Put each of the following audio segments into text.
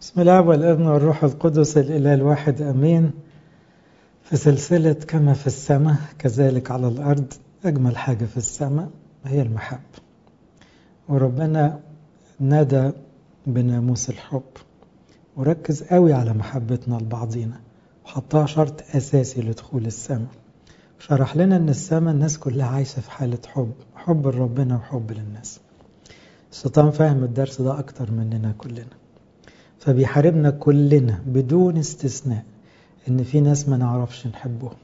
بسم الله والابن والروح القدس الإله الواحد أمين في سلسلة كما في السماء كذلك على الأرض أجمل حاجة في السماء هي المحبة وربنا نادى بناموس الحب وركز قوي على محبتنا لبعضينا وحطها شرط أساسي لدخول السماء شرح لنا أن السماء الناس كلها عايشة في حالة حب حب لربنا وحب للناس الشيطان فاهم الدرس ده أكتر مننا كلنا فبيحاربنا كلنا بدون استثناء ان في ناس ما نعرفش نحبهم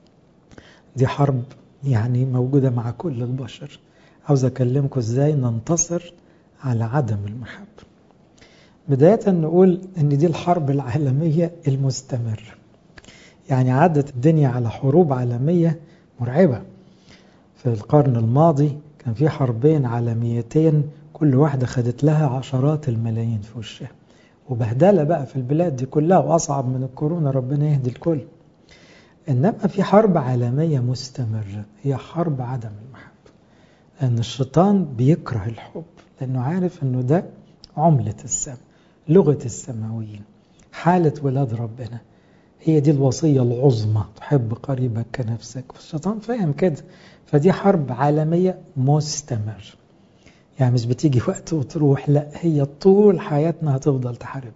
دي حرب يعني موجودة مع كل البشر عاوز اكلمكم ازاي ننتصر على عدم المحبة بداية نقول ان دي الحرب العالمية المستمرة يعني عدت الدنيا على حروب عالمية مرعبة في القرن الماضي كان في حربين عالميتين كل واحدة خدت لها عشرات الملايين في وشها وبهدلة بقى في البلاد دي كلها وأصعب من الكورونا ربنا يهدي الكل إنما في حرب عالمية مستمرة هي حرب عدم المحبة لأن الشيطان بيكره الحب لأنه عارف أنه ده عملة السماء لغة السماويين حالة ولاد ربنا هي دي الوصية العظمى تحب قريبك كنفسك الشيطان فاهم كده فدي حرب عالمية مستمرة يعني مش بتيجي وقت وتروح لا هي طول حياتنا هتفضل تحارب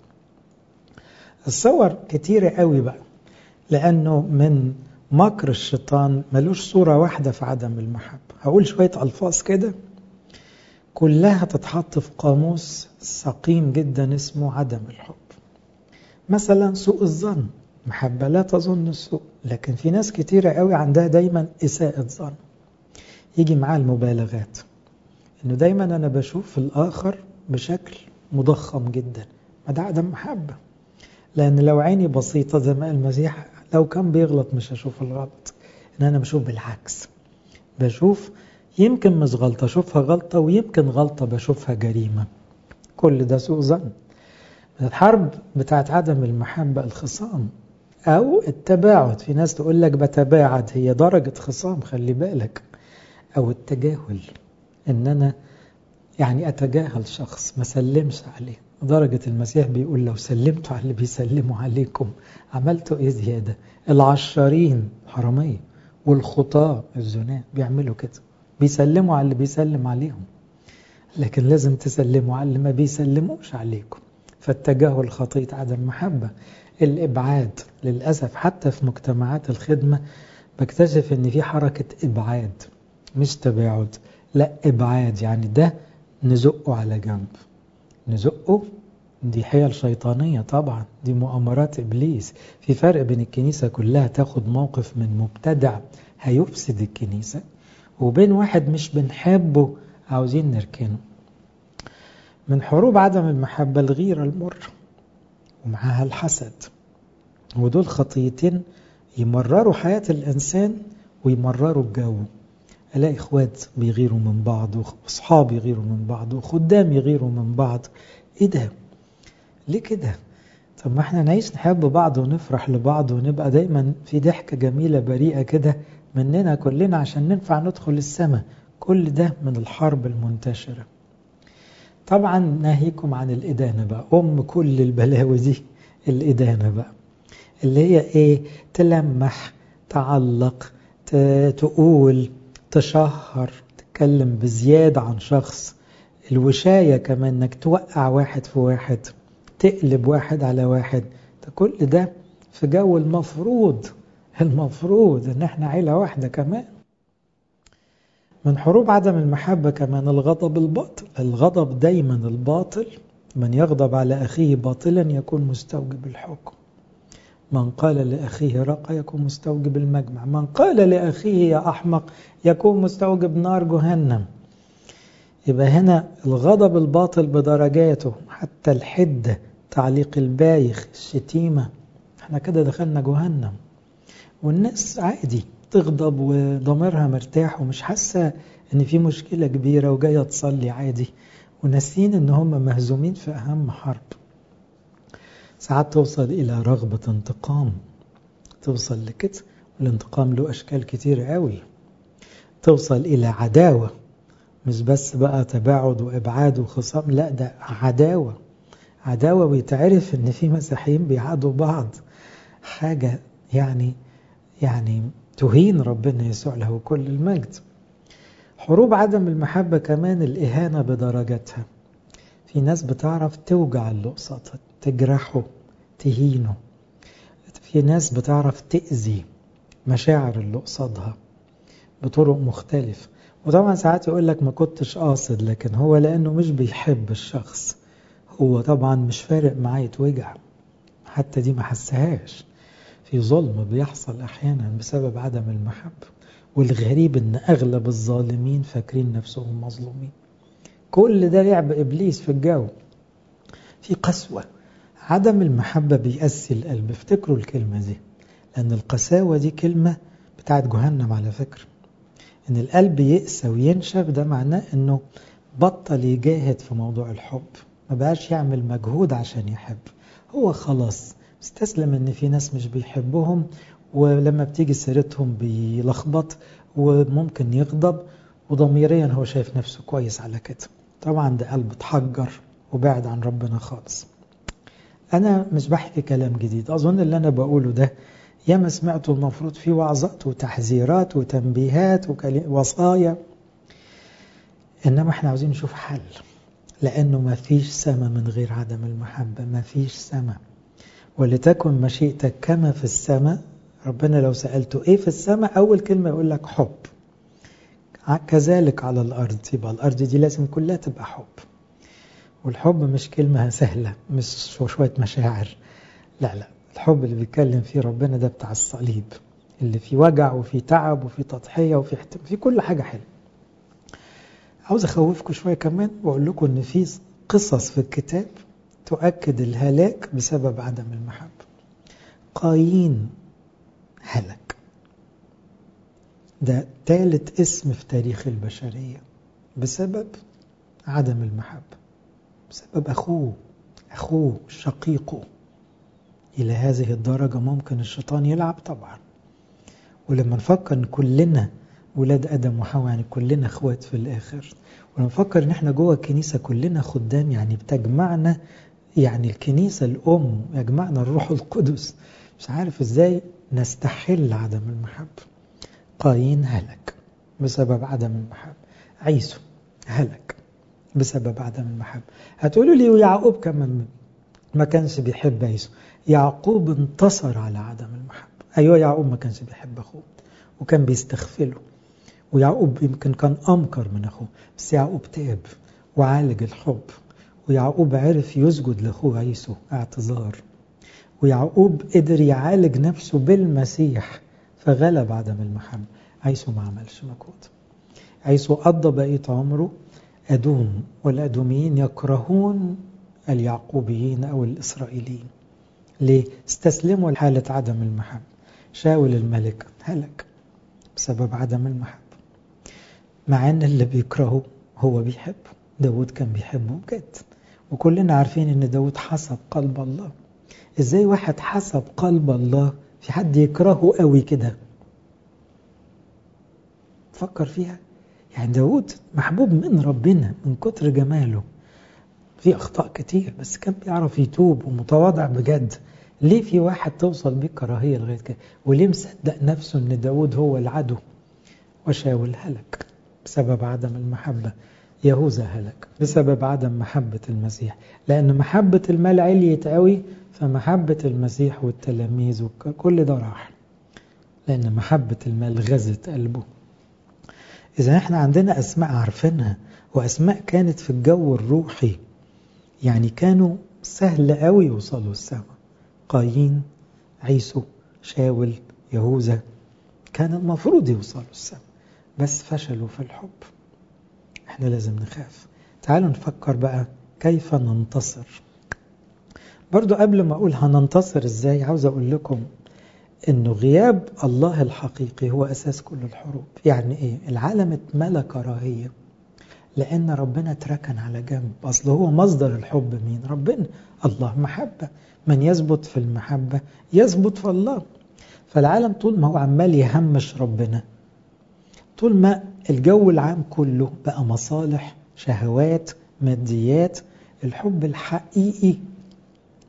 الصور كتيرة قوي بقى لأنه من مكر الشيطان ملوش صورة واحدة في عدم المحبة هقول شوية ألفاظ كده كلها تتحط في قاموس سقيم جدا اسمه عدم الحب مثلا سوء الظن محبة لا تظن السوء لكن في ناس كتيرة قوي عندها دايما إساءة ظن يجي معاه المبالغات انه دايما انا بشوف الاخر بشكل مضخم جدا ما ده عدم محبه لان لو عيني بسيطه زي ما قال المسيح لو كان بيغلط مش هشوف الغلط ان انا بشوف بالعكس بشوف يمكن مش غلطه اشوفها غلطه ويمكن غلطه بشوفها جريمه كل ده سوء ظن الحرب بتاعت عدم المحبه الخصام او التباعد في ناس تقول لك بتباعد هي درجه خصام خلي بالك او التجاهل ان انا يعني اتجاهل شخص ما سلمش عليه درجة المسيح بيقول لو سلمتوا على اللي بيسلموا عليكم عملتوا ايه زيادة العشارين حرامية والخطاة الزناة بيعملوا كده بيسلموا على اللي بيسلم عليهم لكن لازم تسلموا على اللي ما بيسلموش عليكم فالتجاهل خطية عدم محبة الإبعاد للأسف حتى في مجتمعات الخدمة بكتشف ان في حركة إبعاد مش تباعد لا إبعاد يعني ده نزقه على جنب نزقه دي حيل شيطانية طبعا دي مؤامرات إبليس في فرق بين الكنيسة كلها تاخد موقف من مبتدع هيفسد الكنيسة وبين واحد مش بنحبه عاوزين نركنه من حروب عدم المحبة الغيرة المر ومعها الحسد ودول خطيتين يمرروا حياة الإنسان ويمرروا الجو الاقي اخوات بيغيروا من بعض واصحاب يغيروا من بعض وخدام يغيروا من بعض ايه ده ليه كده طب ما احنا نعيش نحب بعض ونفرح لبعض ونبقى دايما في ضحكة جميلة بريئة كده مننا كلنا عشان ننفع ندخل السماء كل ده من الحرب المنتشرة طبعا ناهيكم عن الإدانة بقى أم كل البلاوي دي الإدانة بقى اللي هي إيه تلمح تعلق تقول تشهر تتكلم بزيادة عن شخص الوشاية كمان انك توقع واحد في واحد تقلب واحد على واحد ده كل ده في جو المفروض المفروض ان احنا عيلة واحدة كمان من حروب عدم المحبة كمان الغضب الباطل الغضب دايما الباطل من يغضب على أخيه باطلا يكون مستوجب الحكم من قال لأخيه رقى يكون مستوجب المجمع من قال لأخيه يا أحمق يكون مستوجب نار جهنم يبقى هنا الغضب الباطل بدرجاته حتى الحدة تعليق البايخ الشتيمة احنا كده دخلنا جهنم والناس عادي تغضب وضميرها مرتاح ومش حاسة ان في مشكلة كبيرة وجاية تصلي عادي وناسين ان هم مهزومين في اهم حرب ساعات توصل إلى رغبة انتقام توصل لكده والانتقام له أشكال كتير قوي توصل إلى عداوة مش بس بقى تباعد وإبعاد وخصام لا ده عداوة عداوة ويتعرف ان في مسيحيين بيعادوا بعض حاجة يعني يعني تهين ربنا يسوع له كل المجد حروب عدم المحبة كمان الإهانة بدرجتها في ناس بتعرف توجع اللي قصادها تجرحه تهينه في ناس بتعرف تأذي مشاعر اللي قصادها بطرق مختلفة وطبعا ساعات يقول لك ما كنتش قاصد لكن هو لأنه مش بيحب الشخص هو طبعا مش فارق معاه يتوجع حتى دي ما حسهاش في ظلم بيحصل أحيانا بسبب عدم المحبة والغريب ان اغلب الظالمين فاكرين نفسهم مظلومين كل ده لعب ابليس في الجو في قسوة عدم المحبة بيأسي القلب افتكروا الكلمة دي لأن القساوة دي كلمة بتاعت جهنم على فكرة إن القلب يقسى وينشف ده معناه إنه بطل يجاهد في موضوع الحب ما بقاش يعمل مجهود عشان يحب هو خلاص استسلم إن في ناس مش بيحبهم ولما بتيجي سيرتهم بيلخبط وممكن يغضب وضميريا هو شايف نفسه كويس على كده طبعا ده قلب اتحجر وبعد عن ربنا خالص أنا مش بحكي كلام جديد أظن اللي أنا بقوله ده ياما سمعته المفروض فيه وعظات وتحذيرات وتنبيهات ووصايا إنما احنا عاوزين نشوف حل لأنه ما فيش سما من غير عدم المحبة ما فيش سما ولتكن مشيئتك كما في السماء ربنا لو سألته إيه في السماء أول كلمة يقول لك حب كذلك على الأرض يبقى الأرض دي لازم كلها تبقى حب والحب مش كلمة سهلة مش شوية مشاعر لا لا الحب اللي بيتكلم فيه ربنا ده بتاع الصليب اللي فيه وجع وفيه تعب وفيه تضحية وفيه احتم... في كل حاجة حلوة عاوز أخوفكم شوية كمان وأقول لكم إن في قصص في الكتاب تؤكد الهلاك بسبب عدم المحبة قايين هلك ده ثالث اسم في تاريخ البشرية بسبب عدم المحبة بسبب أخوه أخوه شقيقه إلى هذه الدرجة ممكن الشيطان يلعب طبعا ولما نفكر إن كلنا ولاد آدم وحواء يعني كلنا اخوات في الآخر ولما نفكر إن إحنا جوه الكنيسة كلنا خدام يعني بتجمعنا يعني الكنيسة الأم يجمعنا الروح القدس مش عارف إزاي نستحل عدم المحبة قايين هلك بسبب عدم المحبة عيسو هلك بسبب عدم المحبة هتقولوا لي ويعقوب كمان ما كانش بيحب عيسو يعقوب انتصر على عدم المحبة أيوة يعقوب ما كانش بيحب أخوه وكان بيستغفله ويعقوب يمكن كان أمكر من أخوه بس يعقوب تاب وعالج الحب ويعقوب عرف يسجد لأخوه عيسو اعتذار ويعقوب قدر يعالج نفسه بالمسيح فغلب عدم المحبة عيسو ما عملش مجهود عيسو قضى بقية عمره أدوم والأدوميين يكرهون اليعقوبيين أو الإسرائيليين ليه؟ استسلموا لحالة عدم المحبة شاول الملك هلك بسبب عدم المحبة مع أن اللي بيكرهه هو بيحبه داود كان بيحبه بجد وكلنا عارفين أن داود حسب قلب الله إزاي واحد حسب قلب الله في حد يكرهه قوي كده فكر فيها يعني داود محبوب من ربنا من كتر جماله في أخطاء كتير بس كان بيعرف يتوب ومتواضع بجد ليه في واحد توصل بيه كراهية لغاية كده وليه مصدق نفسه ان داود هو العدو وشاول هلك بسبب عدم المحبة يهوذا هلك بسبب عدم محبة المسيح لأن محبة المال عليت قوي فمحبة المسيح والتلاميذ وكل ده راح لأن محبة المال غزت قلبه إذا احنا عندنا أسماء عارفينها وأسماء كانت في الجو الروحي يعني كانوا سهل قوي يوصلوا السماء قايين عيسو شاول يهوذا كان المفروض يوصلوا السماء بس فشلوا في الحب احنا لازم نخاف تعالوا نفكر بقى كيف ننتصر برضو قبل ما أقول هننتصر إزاي عاوز أقول لكم إنه غياب الله الحقيقي هو أساس كل الحروب يعني إيه العالم اتملى كراهية لأن ربنا اتركن على جنب أصل هو مصدر الحب مين ربنا الله محبة من يثبت في المحبة يثبت في الله فالعالم طول ما هو عمال يهمش ربنا طول ما الجو العام كله بقى مصالح شهوات ماديات الحب الحقيقي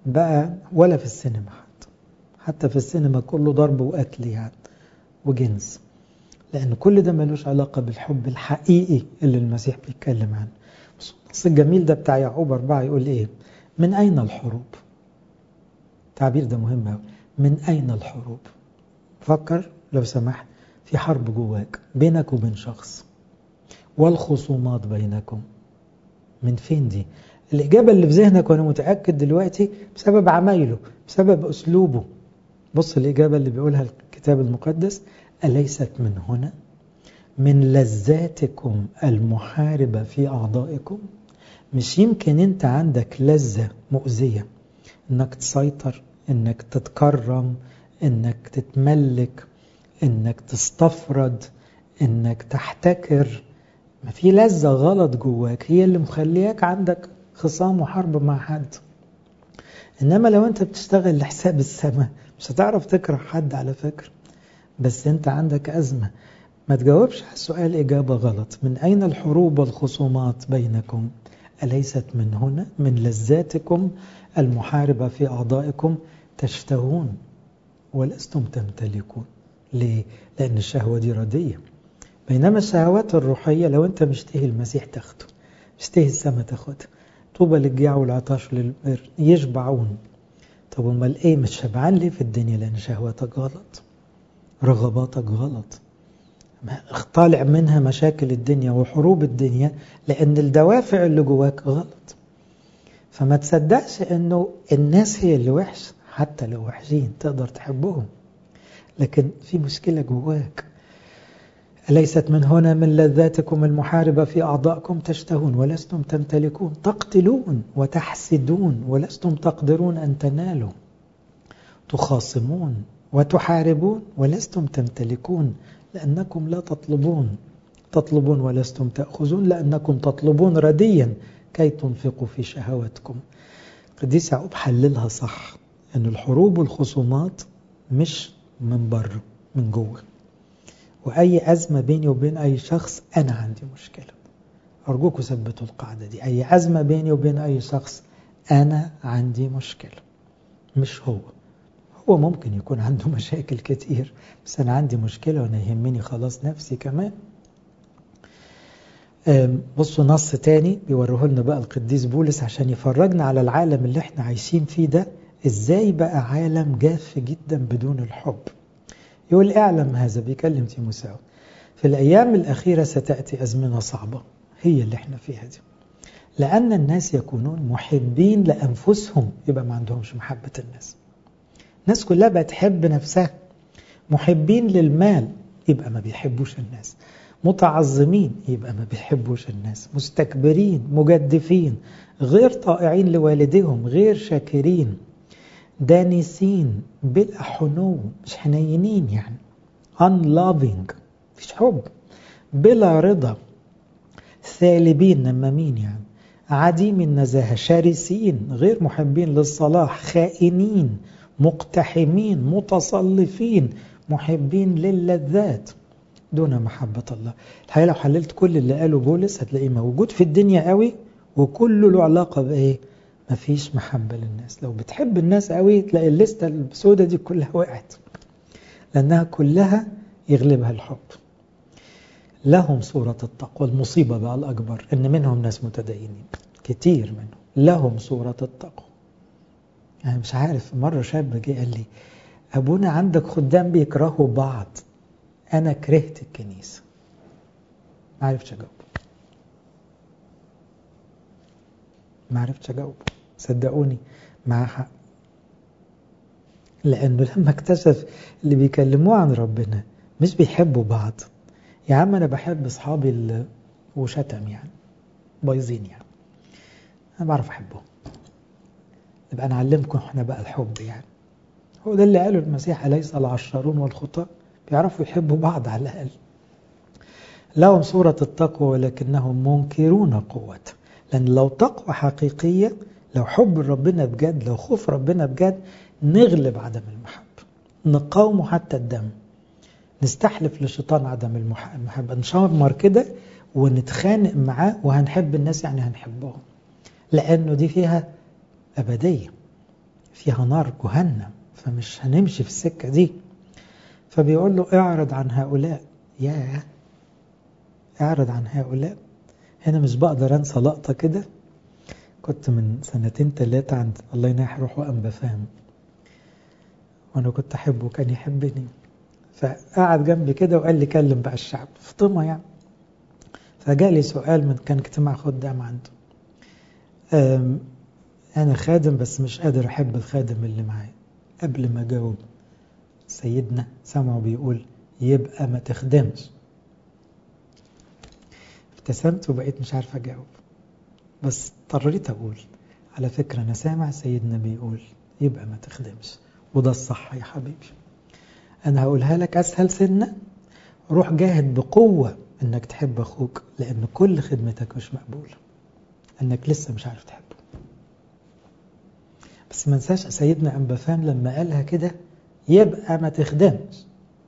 بقى ولا في السينما حتى حتى في السينما كله ضرب وقتل يعني وجنس لأن كل ده ملوش علاقة بالحب الحقيقي اللي المسيح بيتكلم عنه النص الجميل ده بتاع يعقوب أربعة يقول إيه من أين الحروب التعبير ده مهم أوي من أين الحروب فكر لو سمحت في حرب جواك بينك وبين شخص والخصومات بينكم من فين دي الإجابة اللي في ذهنك وأنا متأكد دلوقتي بسبب عمايله بسبب أسلوبه بص الإجابة اللي بيقولها الكتاب المقدس أليست من هنا من لذاتكم المحاربة في أعضائكم مش يمكن أنت عندك لذة مؤذية أنك تسيطر أنك تتكرم أنك تتملك أنك تستفرد أنك تحتكر ما في لذة غلط جواك هي اللي مخلياك عندك خصام وحرب مع حد إنما لو أنت بتشتغل لحساب السماء مش هتعرف تكره حد على فكرة بس أنت عندك أزمة ما تجاوبش على السؤال إجابة غلط من أين الحروب والخصومات بينكم أليست من هنا من لذاتكم المحاربة في أعضائكم تشتهون ولستم تمتلكون ليه؟ لأن الشهوة دي ردية بينما الشهوات الروحية لو أنت مشتهي المسيح تاخده مشتهي السماء تاخدها طوبى للجيع والعطاش للبر يشبعون طب امال ايه مش شبعان ليه في الدنيا لان شهواتك غلط رغباتك غلط طالع منها مشاكل الدنيا وحروب الدنيا لان الدوافع اللي جواك غلط فما تصدقش انه الناس هي اللي وحش حتى لو وحشين تقدر تحبهم لكن في مشكلة جواك أليست من هنا من لذاتكم المحاربة في أعضائكم تشتهون ولستم تمتلكون تقتلون وتحسدون ولستم تقدرون أن تنالوا تخاصمون وتحاربون ولستم تمتلكون لأنكم لا تطلبون تطلبون ولستم تأخذون لأنكم تطلبون رديا كي تنفقوا في شهواتكم قديس يعقوب حللها صح أن الحروب والخصومات مش من بره من جوه وأي أزمة بيني وبين أي شخص أنا عندي مشكلة أرجوكم ثبتوا القاعدة دي أي أزمة بيني وبين أي شخص أنا عندي مشكلة مش هو هو ممكن يكون عنده مشاكل كتير بس أنا عندي مشكلة وأنا يهمني خلاص نفسي كمان بصوا نص تاني بيوريه لنا بقى القديس بولس عشان يفرجنا على العالم اللي احنا عايشين فيه ده ازاي بقى عالم جاف جدا بدون الحب يقول اعلم هذا بيكلم تيموساو في الأيام الأخيرة ستأتي أزمنة صعبة هي اللي احنا فيها دي لأن الناس يكونون محبين لأنفسهم يبقى ما عندهمش محبة الناس الناس كلها بتحب نفسها محبين للمال يبقى ما بيحبوش الناس متعظمين يبقى ما بيحبوش الناس مستكبرين مجدفين غير طائعين لوالديهم غير شاكرين دانسين بلا حنو مش حنينين يعني unloving مفيش حب بلا رضا ثالبين نمامين يعني عديم النزاهة شرسين غير محبين للصلاح خائنين مقتحمين متصلفين محبين للذات دون محبة الله الحقيقة لو حللت كل اللي قاله بولس هتلاقيه موجود في الدنيا قوي وكله له علاقة بإيه مفيش محبة للناس لو بتحب الناس قوي تلاقي الليستة السوداء دي كلها وقعت لأنها كلها يغلبها الحب لهم صورة التقوى المصيبة بقى الأكبر إن منهم ناس متدينين كتير منهم لهم صورة التقوى يعني مش عارف مرة شاب جه قال لي أبونا عندك خدام بيكرهوا بعض أنا كرهت الكنيسة ما عرفتش أجاوب ما عرفتش أجاوب صدقوني مع حق لأنه لما اكتشف اللي بيكلموه عن ربنا مش بيحبوا بعض يا عم أنا بحب أصحابي اللي وشتم يعني بايظين يعني أنا بعرف أحبهم نبقى نعلمكم احنا بقى الحب يعني هو ده اللي قاله المسيح أليس العشرون والخطاة بيعرفوا يحبوا بعض على الأقل لهم صورة التقوى ولكنهم منكرون قوته لأن لو تقوى حقيقية لو حب ربنا بجد لو خوف ربنا بجد نغلب عدم المحبة نقاومه حتى الدم نستحلف للشيطان عدم المحبة نشمر كده ونتخانق معاه وهنحب الناس يعني هنحبهم لأنه دي فيها أبدية فيها نار جهنم فمش هنمشي في السكة دي فبيقول له اعرض عن هؤلاء يا اعرض عن هؤلاء هنا مش بقدر انسى لقطة كده كنت من سنتين ثلاثة عند الله يناح روحه أنبا فاهم وأنا كنت أحبه وكان يحبني فقعد جنبي كده وقال لي كلم بقى الشعب فطمة يعني فجالي سؤال من كان اجتماع خدام عنده أنا خادم بس مش قادر أحب الخادم اللي معايا قبل ما أجاوب سيدنا سمعه بيقول يبقى ما تخدمش ابتسمت وبقيت مش عارف أجاوب بس اضطريت أقول على فكرة أنا سامع سيدنا بيقول يبقى ما تخدمش وده الصح يا حبيبي أنا هقولها لك أسهل سنة روح جاهد بقوة إنك تحب أخوك لأن كل خدمتك مش مقبولة إنك لسه مش عارف تحبه بس ما ننساش سيدنا أنبا فهم لما قالها كده يبقى ما تخدمش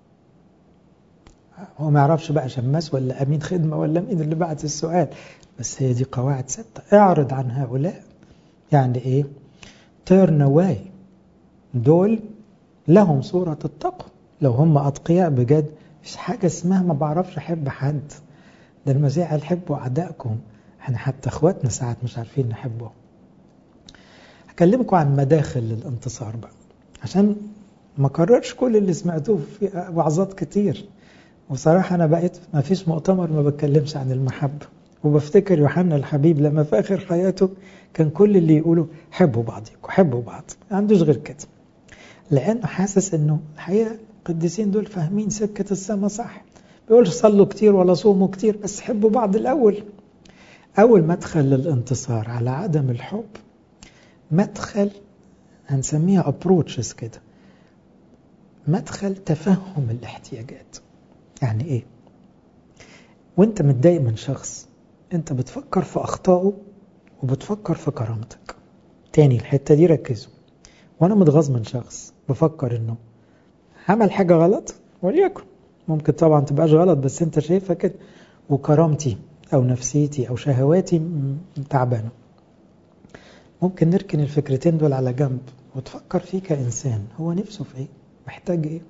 هو ما يعرفش بقى شماس ولا أمين خدمة ولا مين اللي بعت السؤال بس هي دي قواعد ستة اعرض عن هؤلاء يعني ايه turn away دول لهم صورة التقوى لو هم أتقياء بجد مش حاجة اسمها ما بعرفش أحب حد ده المسيح قال حبوا أعدائكم احنا حتى اخواتنا ساعات مش عارفين نحبهم هكلمكم عن مداخل للانتصار بقى عشان ما كررش كل اللي سمعتوه في وعظات كتير وصراحة أنا بقيت ما فيش مؤتمر ما بتكلمش عن المحبة وبفتكر يوحنا الحبيب لما في آخر حياته كان كل اللي يقولوا حبوا بعضكم حبوا بعض ما عندوش غير كده لأنه حاسس أنه الحقيقة القديسين دول فاهمين سكة السما صح بيقولش صلوا كتير ولا صوموا كتير بس حبوا بعض الأول أول مدخل للانتصار على عدم الحب مدخل هنسميها ابروتشز كده مدخل تفهم الاحتياجات يعني ايه وانت متضايق من شخص انت بتفكر في اخطائه وبتفكر في كرامتك تاني الحته دي ركزوا وانا متغاظ من شخص بفكر انه عمل حاجه غلط وليكن ممكن طبعا تبقاش غلط بس انت شايفها كده وكرامتي او نفسيتي او شهواتي تعبانه ممكن نركن الفكرتين دول على جنب وتفكر فيه كإنسان هو نفسه في ايه محتاج ايه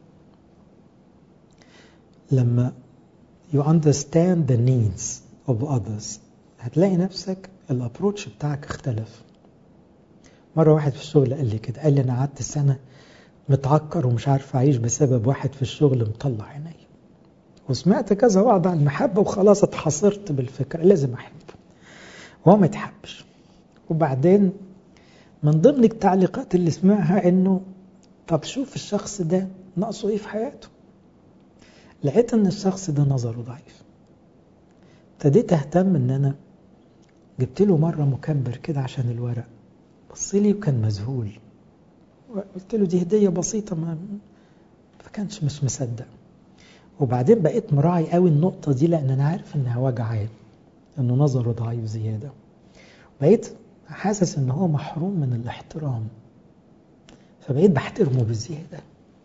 لما you understand the needs of others هتلاقي نفسك الابروتش بتاعك اختلف مرة واحد في الشغل قال لي كده قال لي أنا قعدت سنة متعكر ومش عارف أعيش بسبب واحد في الشغل مطلع عيني وسمعت كذا وعد عن المحبة وخلاص اتحصرت بالفكرة لازم أحبه وهو ما يتحبش وبعدين من ضمن التعليقات اللي سمعها انه طب شوف الشخص ده ناقصه ايه في حياته لقيت ان الشخص ده نظره ضعيف ابتديت اهتم ان انا جبت له مره مكبر كده عشان الورق بص لي وكان مذهول قلت له دي هديه بسيطه ما فكانش مش مصدق وبعدين بقيت مراعي قوي النقطه دي لان انا عارف انها وجعاه انه نظره ضعيف زياده بقيت حاسس ان هو محروم من الاحترام فبقيت بحترمه بزيادة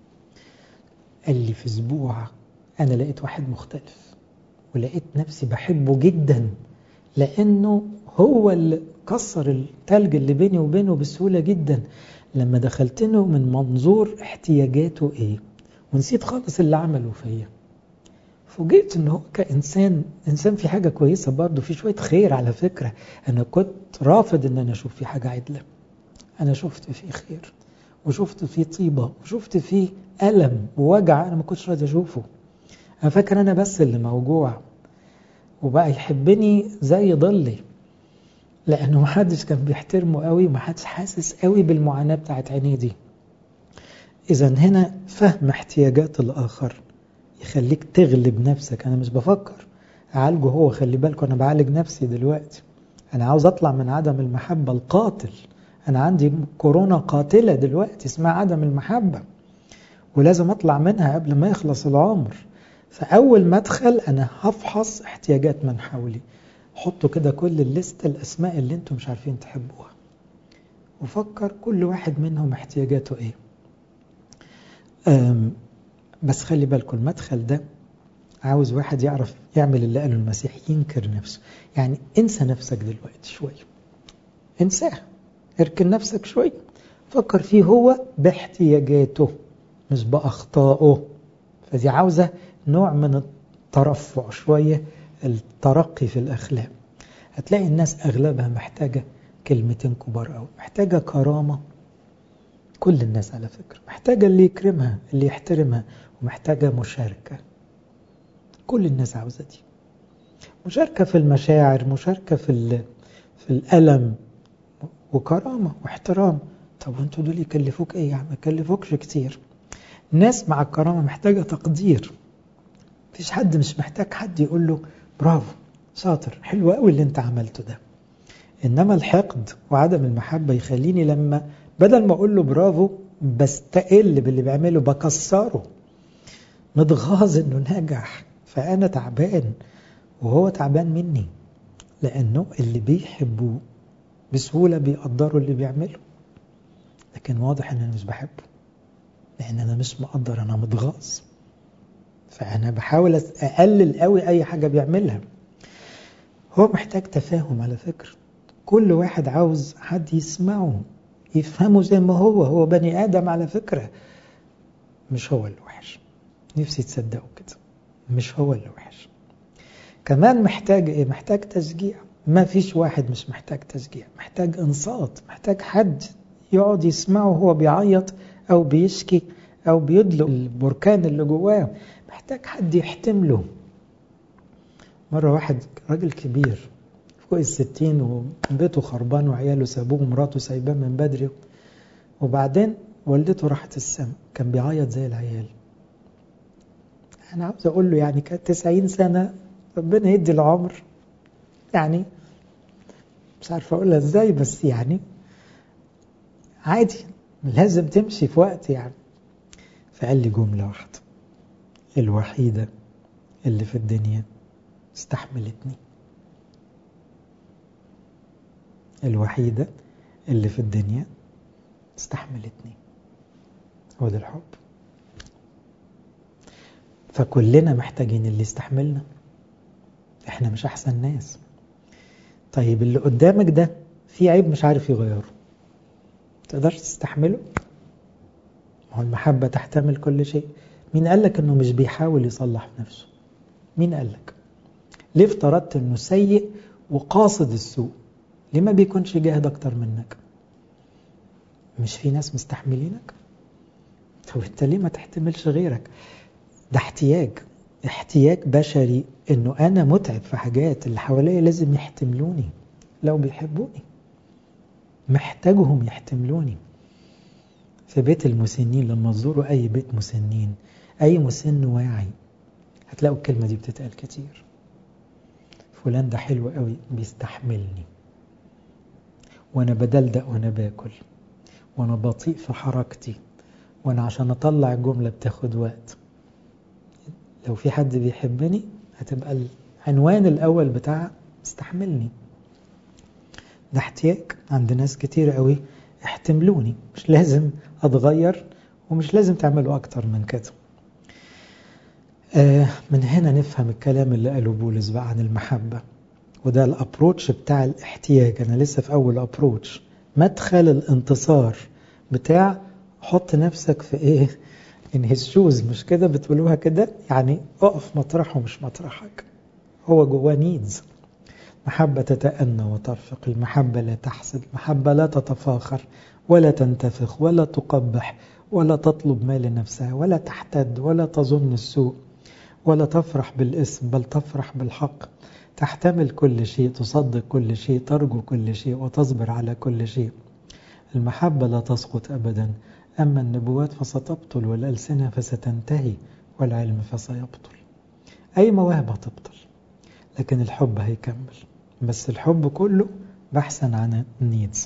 قال لي في اسبوع انا لقيت واحد مختلف ولقيت نفسي بحبه جدا لانه هو اللي كسر التلج اللي بيني وبينه بسهولة جدا لما دخلت له من منظور احتياجاته ايه ونسيت خالص اللي عمله فيا فوجئت ان هو كانسان انسان في حاجه كويسه برضه في شويه خير على فكره انا كنت رافض ان انا اشوف فيه حاجه عدله انا شفت فيه خير وشفت فيه طيبه وشفت فيه الم ووجع انا ما كنتش راضي اشوفه انا فاكر انا بس اللي موجوع وبقى يحبني زي ضلي لانه ما حدش كان بيحترمه قوي ما حدش حاسس قوي بالمعاناه بتاعت عينيه دي اذا هنا فهم احتياجات الاخر يخليك تغلب نفسك انا مش بفكر اعالجه هو خلي بالكم انا بعالج نفسي دلوقتي انا عاوز اطلع من عدم المحبة القاتل انا عندي كورونا قاتلة دلوقتي اسمها عدم المحبة ولازم اطلع منها قبل ما يخلص العمر فاول ما ادخل انا هفحص احتياجات من حولي حطوا كده كل الليست الاسماء اللي انتم مش عارفين تحبوها وفكر كل واحد منهم احتياجاته ايه بس خلي بالكم المدخل ده عاوز واحد يعرف يعمل اللي قاله المسيح ينكر نفسه يعني انسى نفسك دلوقتي شوية انساها اركن نفسك شوية فكر فيه هو باحتياجاته مش بأخطائه فدي عاوزة نوع من الترفع شوية الترقي في الأخلاق هتلاقي الناس أغلبها محتاجة كلمتين كبار قوي محتاجة كرامة كل الناس على فكرة محتاجة اللي يكرمها اللي يحترمها ومحتاجة مشاركة كل الناس عاوزة دي مشاركة في المشاعر مشاركة في في الألم وكرامة واحترام طب وانتوا دول يكلفوك ايه يعني ما يكلفوكش كتير الناس مع الكرامة محتاجة تقدير مفيش حد مش محتاج حد يقول له برافو شاطر حلو قوي اللي انت عملته ده انما الحقد وعدم المحبة يخليني لما بدل ما اقول له برافو بستقل باللي بيعمله بكسره متغاظ انه نجح فانا تعبان وهو تعبان مني لانه اللي بيحبوه بسهولة بيقدروا اللي بيعمله لكن واضح ان انا مش بحبه لان انا مش مقدر انا متغاظ فانا بحاول اقلل قوي اي حاجة بيعملها هو محتاج تفاهم على فكرة كل واحد عاوز حد يسمعه يفهمه زي ما هو هو بني آدم على فكرة مش هو اللي وحش نفسي تصدقوا كده مش هو اللي وحش كمان محتاج ايه محتاج تشجيع ما فيش واحد مش محتاج تشجيع محتاج انصات محتاج حد يقعد يسمعه وهو بيعيط او بيشكي او بيدلق البركان اللي جواه محتاج حد يحتمله مرة واحد راجل كبير فوق الستين وبيته خربان وعياله سابوه ومراته سايباه من بدري وبعدين والدته راحت السما كان بيعيط زي العيال أنا عاوز أقول له يعني كانت 90 سنة ربنا يدي العمر يعني مش عارف أقولها إزاي بس يعني عادي لازم تمشي في وقت يعني فقال لي جملة واحدة الوحيدة اللي في الدنيا استحملتني الوحيدة اللي في الدنيا استحملتني هو ده الحب فكلنا محتاجين اللي يستحملنا احنا مش احسن ناس طيب اللي قدامك ده في عيب مش عارف يغيره تقدرش تستحمله ما هو المحبة تحتمل كل شيء مين قال لك انه مش بيحاول يصلح نفسه مين قال لك ليه افترضت انه سيء وقاصد السوء ليه ما بيكونش جاهد اكتر منك مش في ناس مستحملينك طب انت ليه ما تحتملش غيرك ده احتياج احتياج بشري انه انا متعب في حاجات اللي حواليا لازم يحتملوني لو بيحبوني محتاجهم يحتملوني في بيت المسنين لما تزوروا اي بيت مسنين اي مسن واعي هتلاقوا الكلمة دي بتتقال كتير فلان ده حلو قوي بيستحملني وانا بدلدق وانا باكل وانا بطيء في حركتي وانا عشان اطلع الجملة بتاخد وقت لو في حد بيحبني هتبقى العنوان الاول بتاع استحملني ده احتياج عند ناس كتير قوي احتملوني مش لازم اتغير ومش لازم تعملوا اكتر من كده آه من هنا نفهم الكلام اللي قاله بولس بقى عن المحبة وده الابروتش بتاع الاحتياج انا لسه في اول ابروتش مدخل الانتصار بتاع حط نفسك في ايه in his shoes مش كده بتقولوها كده يعني اقف مطرحه مش مطرحك هو جواه نيدز محبة تتأنى وترفق المحبة لا تحسد المحبة لا تتفاخر ولا تنتفخ ولا تقبح ولا تطلب ما لنفسها ولا تحتد ولا تظن السوء ولا تفرح بالاسم بل تفرح بالحق تحتمل كل شيء تصدق كل شيء ترجو كل شيء وتصبر على كل شيء المحبة لا تسقط أبدا أما النبوات فستبطل والألسنة فستنتهي والعلم فسيبطل أي مواهب هتبطل لكن الحب هيكمل بس الحب كله بحثا عن النيدز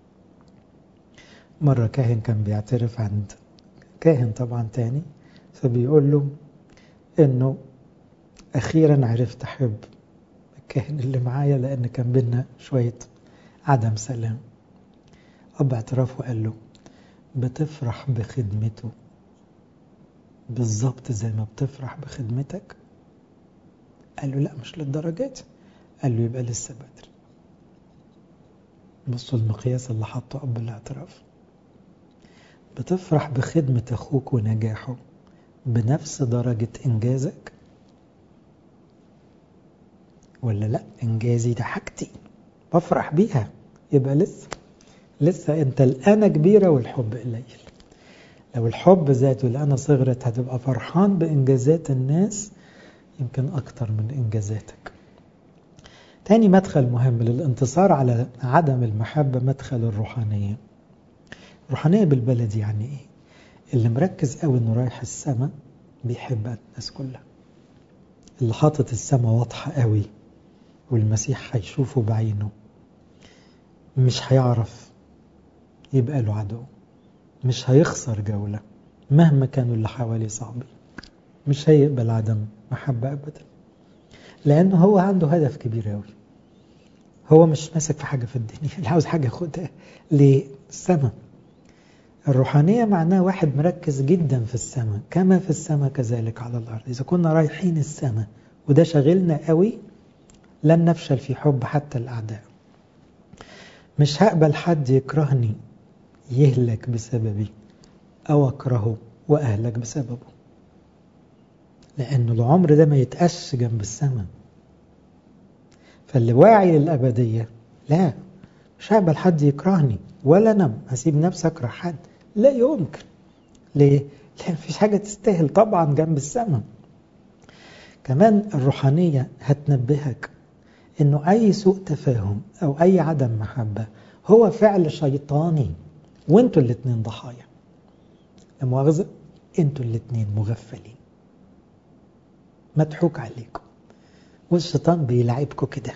مرة كاهن كان بيعترف عند كاهن طبعا تاني فبيقول له انه اخيرا عرفت احب الكاهن اللي معايا لان كان بينا شوية عدم سلام اب اعترافه قال له بتفرح بخدمته بالظبط زي ما بتفرح بخدمتك قال له لا مش للدرجات قال له يبقى لسه بدري بصوا المقياس اللي حطه اب الاعتراف بتفرح بخدمة أخوك ونجاحه بنفس درجة إنجازك ولا لا إنجازي ده حاجتي بفرح بيها يبقى لسه لسه أنت الأنا كبيرة والحب قليل لو الحب ذاته الأنا صغرت هتبقى فرحان بإنجازات الناس يمكن أكتر من إنجازاتك تاني مدخل مهم للانتصار على عدم المحبة مدخل الروحانية الروحانية بالبلدي يعني إيه؟ اللي مركز قوي إنه رايح السماء بيحب الناس كلها اللي حاطط السماء واضحة قوي والمسيح هيشوفه بعينه مش هيعرف يبقى له عدو مش هيخسر جولة مهما كانوا اللي حواليه صعبين مش هيقبل عدم محبة أبدا لأنه هو عنده هدف كبير أوي هو مش ماسك في حاجة في الدنيا اللي عاوز حاجة ياخدها للسماء الروحانية معناه واحد مركز جدا في السماء كما في السماء كذلك على الأرض إذا كنا رايحين السماء وده شغلنا قوي لن نفشل في حب حتى الأعداء مش هقبل حد يكرهني يهلك بسببي أو أكرهه وأهلك بسببه لأنه العمر ده ما يتقش جنب السماء فاللي واعي للأبدية لا مش هقبل حد يكرهني ولا أنا هسيب نفسي أكره حد لا يمكن ليه؟ لأن مفيش حاجة تستاهل طبعا جنب السماء كمان الروحانية هتنبهك انه اي سوء تفاهم او اي عدم محبة هو فعل شيطاني وانتوا الاتنين ضحايا المؤاخذة انتوا الاتنين مغفلين مضحوك عليكم والشيطان بيلعبكم كده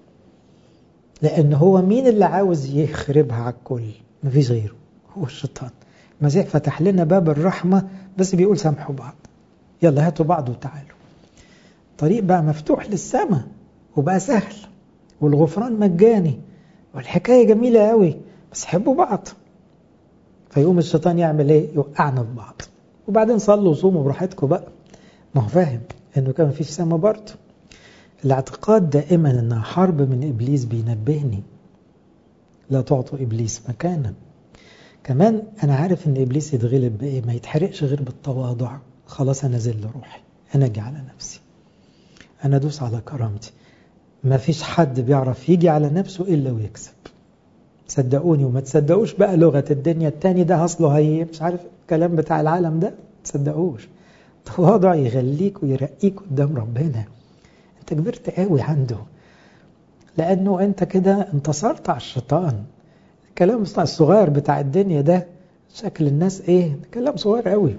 لان هو مين اللي عاوز يخربها على الكل مفيش غيره هو الشيطان المسيح فتح لنا باب الرحمة بس بيقول سامحوا بعض يلا هاتوا بعض وتعالوا طريق بقى مفتوح للسماء وبقى سهل والغفران مجاني والحكاية جميلة قوي بس حبوا بعض فيقوم الشيطان يعمل ايه يوقعنا في بعض وبعدين صلوا وصوموا براحتكم بقى ما هو فاهم انه كان مفيش سما برضه الاعتقاد دائما انها حرب من ابليس بينبهني لا تعطوا ابليس مكانا كمان انا عارف ان ابليس يتغلب بايه ما يتحرقش غير بالتواضع خلاص انا ذل روحي انا اجي على نفسي انا ادوس على كرامتي ما فيش حد بيعرف يجي على نفسه إلا ويكسب صدقوني وما تصدقوش بقى لغة الدنيا التاني ده أصله هي مش عارف الكلام بتاع العالم ده تصدقوش تواضع يغليك ويرقيك قدام ربنا انت كبرت قوي عنده لأنه انت كده انتصرت على الشيطان الكلام الصغير بتاع الدنيا ده شكل الناس ايه كلام صغير قوي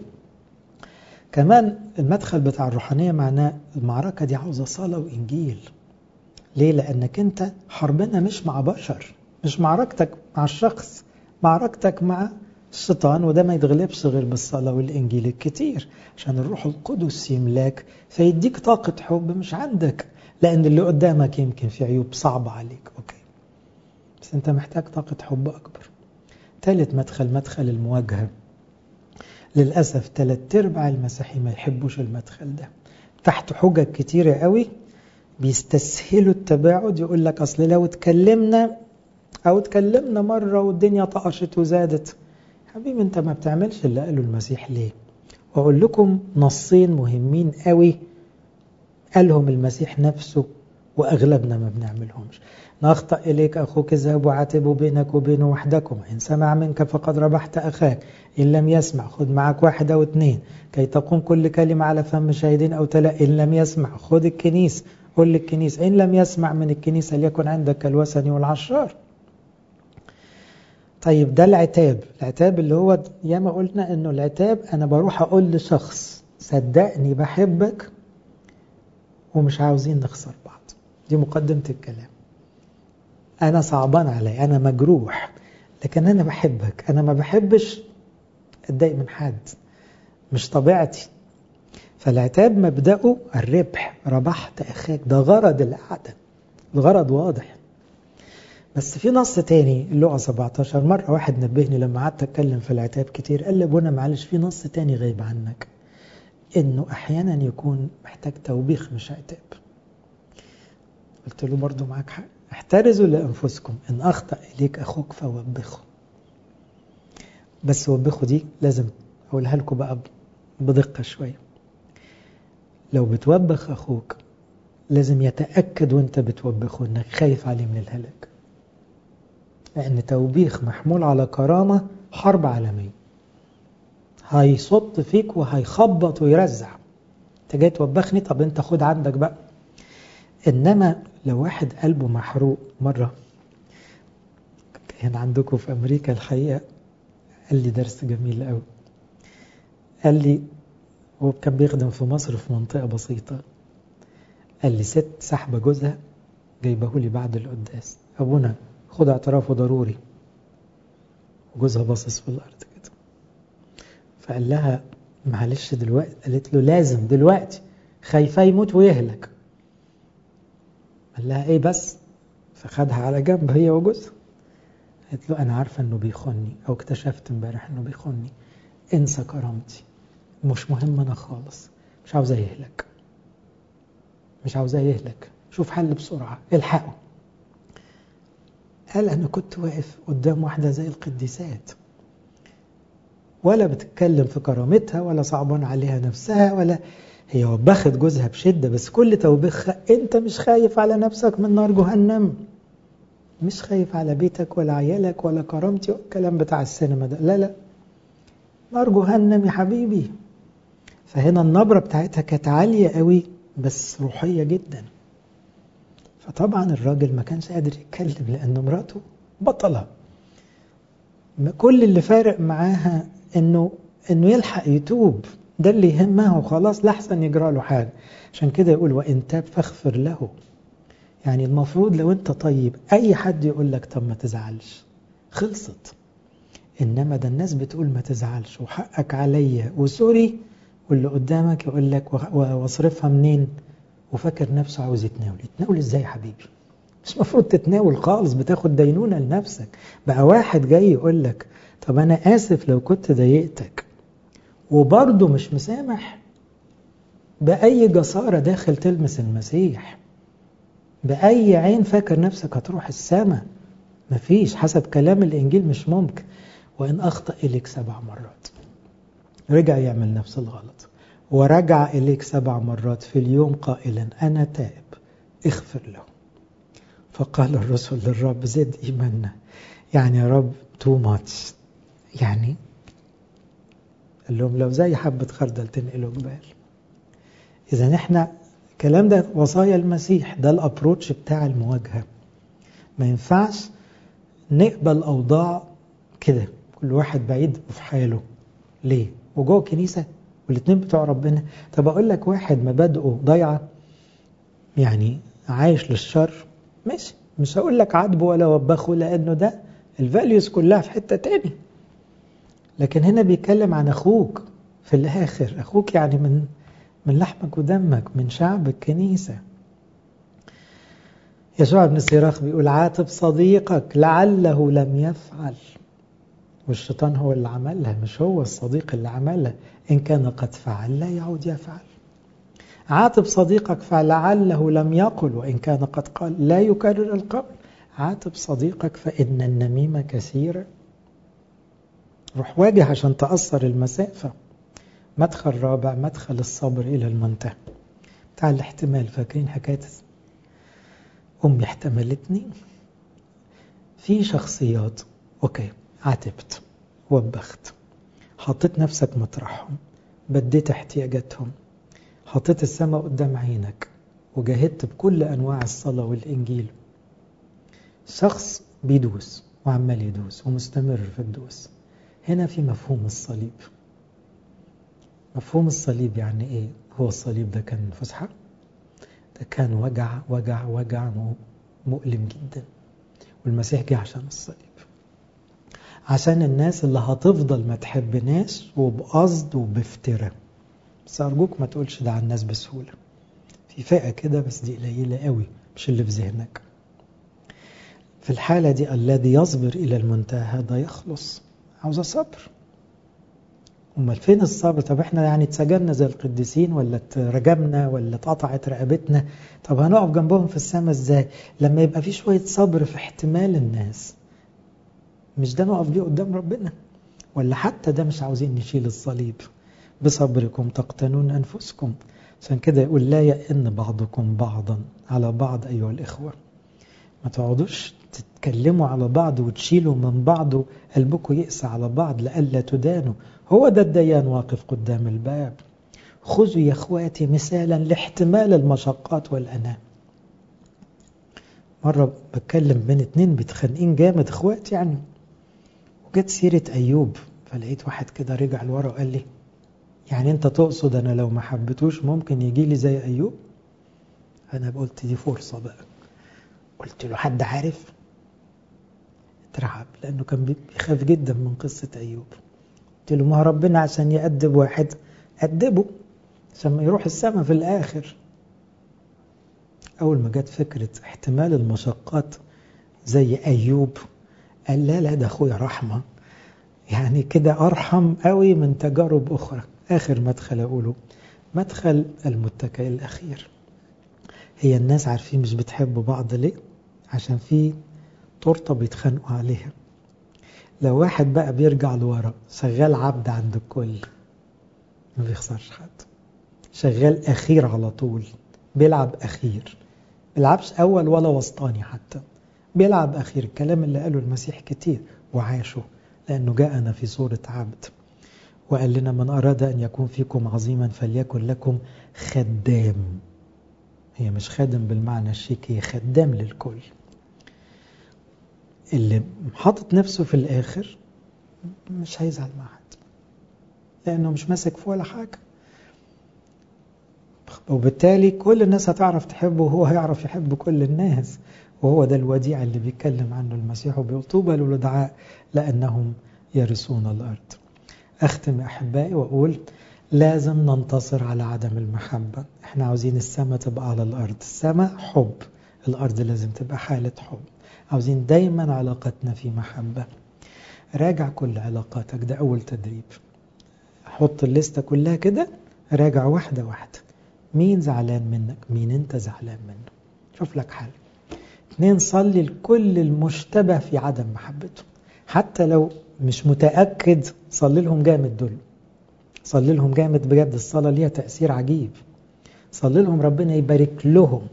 كمان المدخل بتاع الروحانية معناه المعركة دي عاوزة صلاة وإنجيل ليه؟ لأنك أنت حربنا مش مع بشر مش معركتك مع الشخص معركتك مع الشيطان وده ما يتغلبش غير بالصلاة والإنجيل الكتير عشان الروح القدس يملاك فيديك طاقة حب مش عندك لأن اللي قدامك يمكن في عيوب صعبة عليك أوكي بس أنت محتاج طاقة حب أكبر ثالث مدخل مدخل المواجهة للأسف ثلاث أرباع المسيحيين ما يحبوش المدخل ده تحت حجج كتيرة قوي بيستسهلوا التباعد يقول لك أصل لو اتكلمنا أو اتكلمنا مرة والدنيا طقشت وزادت حبيبي أنت ما بتعملش اللي قاله المسيح ليه وأقول لكم نصين مهمين قوي قالهم المسيح نفسه وأغلبنا ما بنعملهمش نخطأ إليك أخوك اذهب وعاتبه بينك وبينه وحدكم إن سمع منك فقد ربحت أخاك إن لم يسمع خذ معك واحد أو اثنين كي تقوم كل كلمة على فم شاهدين أو تلا إن لم يسمع خذ الكنيس قل للكنيسة إن لم يسمع من الكنيسة ليكن عندك الوثني والعشار طيب ده العتاب العتاب اللي هو ياما قلنا انه العتاب انا بروح اقول لشخص صدقني بحبك ومش عاوزين نخسر بعض دي مقدمة الكلام انا صعبان علي انا مجروح لكن انا بحبك انا ما بحبش اتضايق من حد مش طبيعتي فالعتاب مبدأه الربح ربحت أخاك ده غرض القعدة الغرض واضح بس في نص تاني اللغة 17 مرة واحد نبهني لما قعدت أتكلم في العتاب كتير قال لي أبونا معلش في نص تاني غايب عنك إنه أحيانا يكون محتاج توبيخ مش عتاب قلت له برضو معاك حق احترزوا لأنفسكم إن أخطأ إليك أخوك فوبخه بس وبخوا دي لازم أقولها لكم بقى بدقة شوية لو بتوبخ أخوك لازم يتأكد وانت بتوبخه انك خايف عليه من الهلاك لأن توبيخ محمول على كرامة حرب عالمية هيصد فيك وهيخبط ويرزع انت جاي توبخني طب انت خد عندك بقى انما لو واحد قلبه محروق مرة كان عندكم في امريكا الحقيقة قال لي درس جميل قوي قال لي هو كان بيخدم في مصر في منطقة بسيطة قال لي ست سحبة جوزها جايبه لي بعد القداس أبونا خد اعترافه ضروري وجوزها باصص في الأرض كده فقال لها معلش دلوقتي قالت له لازم دلوقتي خايفاه يموت ويهلك قال لها ايه بس فخدها على جنب هي وجوزها قالت له انا عارفه انه بيخوني او اكتشفت امبارح انه بيخوني انسى كرامتي مش مهم انا خالص مش عاوزاه يهلك مش عاوزاه يهلك شوف حل بسرعه الحقه قال انا كنت واقف قدام واحده زي القديسات ولا بتتكلم في كرامتها ولا صعبان عليها نفسها ولا هي وبخت جوزها بشدة بس كل توبيخها انت مش خايف على نفسك من نار جهنم مش خايف على بيتك ولا عيالك ولا كرامتي والكلام بتاع السينما ده لا لا نار جهنم يا حبيبي فهنا النبرة بتاعتها كانت عالية قوي بس روحية جدا فطبعا الراجل ما كانش قادر يتكلم لأن مراته بطلة كل اللي فارق معاها انه انه يلحق يتوب ده اللي يهمه وخلاص لحسن يجرى له حاجه عشان كده يقول وان تاب فاغفر له يعني المفروض لو انت طيب اي حد يقول لك طب ما تزعلش خلصت انما ده الناس بتقول ما تزعلش وحقك عليا وسوري واللي قدامك يقول لك واصرفها منين وفاكر نفسه عاوز يتناول يتناول ازاي يا حبيبي مش المفروض تتناول خالص بتاخد دينونة لنفسك بقى واحد جاي يقول لك طب أنا آسف لو كنت ضايقتك وبرضه مش مسامح بأي جسارة داخل تلمس المسيح بأي عين فاكر نفسك هتروح السماء مفيش حسب كلام الإنجيل مش ممكن وإن أخطأ إليك سبع مرات رجع يعمل نفس الغلط ورجع إليك سبع مرات في اليوم قائلا أنا تائب اغفر له فقال الرسل للرب زد إيماننا يعني يا رب تو ماتش يعني قال لهم لو زي حبة خردل تنقلوا جبال إذا احنا الكلام ده وصايا المسيح ده الأبروتش بتاع المواجهة ما ينفعش نقبل أوضاع كده كل واحد بعيد في حاله ليه؟ وجوه الكنيسة والاثنين بتوع ربنا طب أقول لك واحد مبادئه ضايعة يعني عايش للشر ماشي مش هقول لك عاتبه ولا وبخه لأنه ده الفاليوز كلها في حتة تاني لكن هنا بيتكلم عن أخوك في الآخر أخوك يعني من من لحمك ودمك من شعب الكنيسة يسوع بن سيراخ بيقول عاتب صديقك لعله لم يفعل والشيطان هو اللي عملها مش هو الصديق اللي عملها إن كان قد فعل لا يعود يفعل عاتب صديقك فلعله لم يقل وإن كان قد قال لا يكرر القول عاتب صديقك فإن النميمة كثيرة روح واجه عشان تأثر المسافة مدخل رابع مدخل الصبر إلى المنتهى بتاع الاحتمال فاكرين حكاية أمي احتملتني في شخصيات أوكي عاتبت وبخت حطيت نفسك مطرحهم بديت احتياجاتهم حطيت السماء قدام عينك وجاهدت بكل أنواع الصلاة والإنجيل شخص بيدوس وعمال يدوس ومستمر في الدوس هنا في مفهوم الصليب مفهوم الصليب يعني ايه هو الصليب ده كان فسحة ده كان وجع وجع وجع مؤلم جدا والمسيح جه عشان الصليب عشان الناس اللي هتفضل ما تحبناش وبقصد وبافتراء بس أرجوك ما تقولش ده على الناس بسهولة في فئة كده بس دي قليلة قوي مش اللي في ذهنك في الحالة دي الذي يصبر إلى المنتهى هذا يخلص عاوز صبر امال فين الصبر طب احنا يعني اتسجننا زي القديسين ولا اترجمنا ولا اتقطعت رقبتنا طب هنقف جنبهم في السماء ازاي لما يبقى في شوية صبر في احتمال الناس مش ده نقف بيه قدام ربنا ولا حتى ده مش عاوزين نشيل الصليب بصبركم تقتنون أنفسكم عشان كده يقول لا يئن بعضكم بعضا على بعض أيها الإخوة ما تقعدوش تتكلموا على بعض وتشيلوا من بعض قلبكم يقسى على بعض لألا تدانوا هو ده الديان واقف قدام الباب خذوا يا اخواتي مثالا لاحتمال المشقات والأنام مرة بتكلم بين اتنين بيتخانقين جامد اخوات يعني وجت سيرة أيوب فلقيت واحد كده رجع لورا وقال لي يعني انت تقصد انا لو ما حبيتوش ممكن يجي لي زي أيوب انا قلت دي فرصة بقى قلت له حد عارف اترعب لأنه كان بيخاف جدا من قصة أيوب قلت له ما ربنا عشان يأدب واحد أدبه عشان ما يروح السماء في الآخر أول ما جت فكرة احتمال المشقات زي أيوب قال لا لا ده أخويا رحمة يعني كده أرحم قوي من تجارب أخرى آخر مدخل أقوله مدخل المتكئ الأخير هي الناس عارفين مش بتحبوا بعض ليه عشان في تورته بيتخانقوا عليها لو واحد بقى بيرجع لورا شغال عبد عند الكل ما بيخسرش حد شغال أخير على طول بيلعب أخير بيلعبش أول ولا وسطاني حتى بيلعب أخير الكلام اللي قاله المسيح كتير وعاشه لأنه جاءنا في صورة عبد وقال لنا من أراد أن يكون فيكم عظيما فليكن لكم خدام هي مش خادم بالمعنى الشيكي هي خدام للكل اللي حاطط نفسه في الآخر مش هيزعل مع حد لأنه مش ماسك في ولا حاجة وبالتالي كل الناس هتعرف تحبه وهو هيعرف يحب كل الناس وهو ده الوديع اللي بيتكلم عنه المسيح وبيقول طوبى للدعاء لأنهم يرثون الأرض أختم أحبائي وأقول لازم ننتصر على عدم المحبة احنا عاوزين السماء تبقى على الأرض السماء حب الأرض لازم تبقى حالة حب عاوزين دايما علاقتنا في محبة راجع كل علاقاتك ده أول تدريب حط الليستة كلها كده راجع واحدة واحدة مين زعلان منك مين انت زعلان منه شوف لك حل اثنين صلي لكل المشتبه في عدم محبته حتى لو مش متأكد صلي لهم جامد دول صلي لهم جامد بجد الصلاة ليها تأثير عجيب صلي لهم ربنا يبارك لهم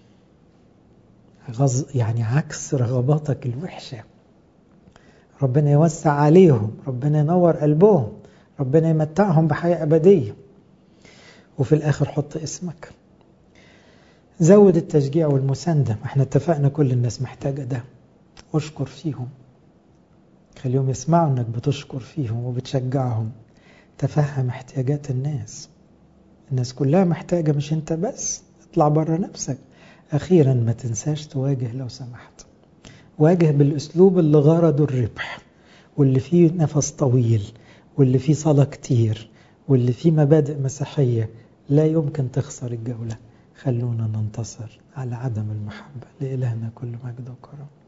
غز يعني عكس رغباتك الوحشة ربنا يوسع عليهم ربنا ينور قلبهم ربنا يمتعهم بحياة أبدية وفي الآخر حط اسمك زود التشجيع والمساندة احنا اتفقنا كل الناس محتاجة ده اشكر فيهم خليهم يسمعوا انك بتشكر فيهم وبتشجعهم تفهم احتياجات الناس الناس كلها محتاجة مش انت بس اطلع بره نفسك اخيرا ما تنساش تواجه لو سمحت واجه بالاسلوب اللي غرضه الربح واللي فيه نفس طويل واللي فيه صلاة كتير واللي فيه مبادئ مسيحية لا يمكن تخسر الجولة خلونا ننتصر على عدم المحبة لإلهنا كل مجد وكرم